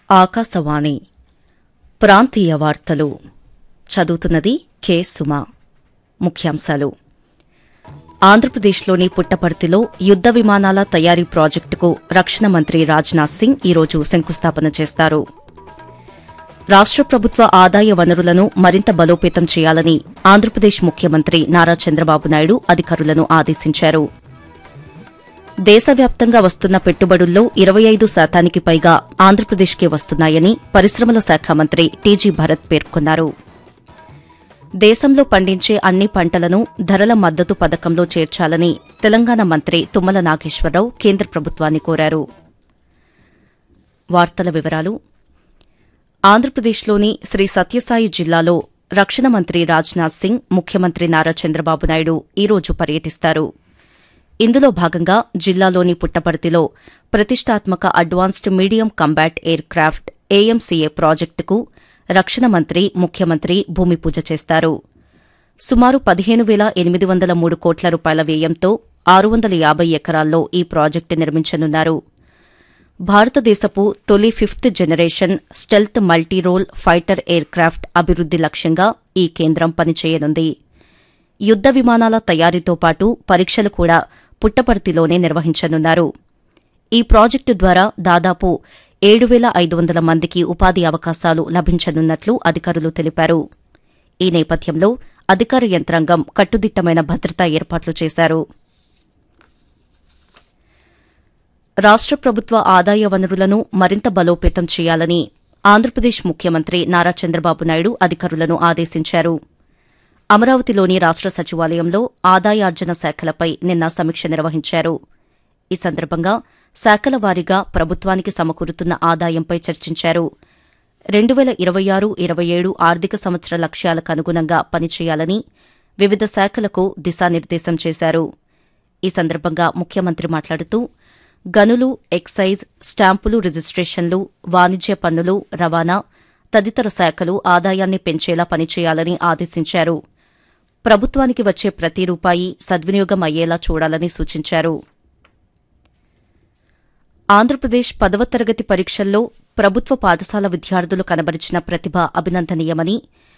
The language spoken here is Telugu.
ఆకాశవాణి ప్రాంతీయ వార్తలు చదువుతున్నది కె సుమ ముఖ్యాంశాలు ఆంధ్రప్రదేశ్లోని పుట్టపర్తిలో యుద్ద విమానాల తయారీ ప్రాజెక్టుకు రక్షణ మంత్రి రాజ్నాథ్ సింగ్ ఈరోజు శంకుస్థాపన చేస్తారు రాష్ట ప్రభుత్వ ఆదాయ వనరులను మరింత బలోపేతం చేయాలని ఆంధ్రప్రదేశ్ ముఖ్యమంత్రి నారా చంద్రబాబు నాయుడు అధికారులను ఆదేశించారు దేశవ్యాప్తంగా వస్తున్న పెట్టుబడుల్లో ఇరవై ఐదు శాతానికి పైగా ఆంధ్రప్రదేశ్కే వస్తున్నాయని పరిశ్రమల శాఖ మంత్రి టీజీ భరత్ పేర్కొన్నారు దేశంలో పండించే అన్ని పంటలను ధరల మద్దతు పథకంలో చేర్చాలని తెలంగాణ మంత్రి తుమ్మల నాగేశ్వరరావు కేంద్ర ప్రభుత్వాన్ని కోరారు వార్తల వివరాలు ఆంధ్రప్రదేశ్లోని శ్రీ సత్యసాయి జిల్లాలో రక్షణ మంత్రి రాజ్నాథ్ సింగ్ ముఖ్యమంత్రి నారా చంద్రబాబు నాయుడు ఈరోజు పర్యటిస్తారు ఇందులో భాగంగా జిల్లాలోని పుట్టపర్తిలో ప్రతిష్టాత్మక advanced medium combat aircraft AMCA ప్రాజెక్టుకు రక్షణ మంత్రి ముఖ్యమంత్రి భూమి పూజ చేస్తారు సుమారు పదిహేను వేల ఎనిమిది వందల మూడు కోట్ల రూపాయల వ్యయంతో ఆరు వందల యాబై ఎకరాల్లో ఈ ప్రాజెక్టు నిర్మించనున్నారు భారతదేశపు తొలి fifth generation stealth multirole fighter aircraft అభివృద్ది లక్ష్యంగా ఈ కేంద్రం పనిచేయనుంది యుద్ద విమానాల తయారీతో పాటు పరీక్షలు కూడా పుట్టపర్తిలోనే నిర్వహించనున్నారు ఈ ప్రాజెక్టు ద్వారా దాదాపు ఏడు వేల ఐదు వందల మందికి ఉపాధి అవకాశాలు లభించనున్నట్లు అధికారులు తెలిపారు ఈ నేపథ్యంలో అధికార యంత్రాంగం కట్టుదిట్టమైన భద్రతా ఏర్పాట్లు చేశారు రాష్ట ప్రభుత్వ ఆదాయ వనరులను మరింత బలోపేతం చేయాలని ఆంధ్రప్రదేశ్ ముఖ్యమంత్రి నారా చంద్రబాబు నాయుడు అధికారులను ఆదేశించారు అమరావతిలోని రాష్ట సచివాలయంలో ఆదాయార్జన శాఖలపై నిన్న సమీక్ష నిర్వహించారు ఈ సందర్భంగా శాఖల వారీగా ప్రభుత్వానికి సమకూరుతున్న ఆదాయంపై చర్చించారు రెండు వేల ఇరవై ఆరు ఇరవై ఏడు ఆర్థిక సంవత్సర లక్ష్యాలకు అనుగుణంగా పనిచేయాలని వివిధ శాఖలకు దిశానిర్దేశం చేశారు ఈ సందర్భంగా ముఖ్యమంత్రి మాట్లాడుతూ గనులు ఎక్సైజ్ స్టాంపులు రిజిస్టేషన్లు వాణిజ్య పన్నులు రవాణా తదితర శాఖలు ఆదాయాన్ని పెంచేలా పనిచేయాలని ఆదేశించారు ప్రభుత్వానికి వచ్చే ప్రతి రూపాయి సద్వినియోగం అయ్యేలా చూడాలని సూచించారు ఆంధ్రప్రదేశ్ పదవ తరగతి పరీక్షల్లో ప్రభుత్వ పాఠశాల విద్యార్థులు కనబరిచిన ప్రతిభ అభినందనీయమని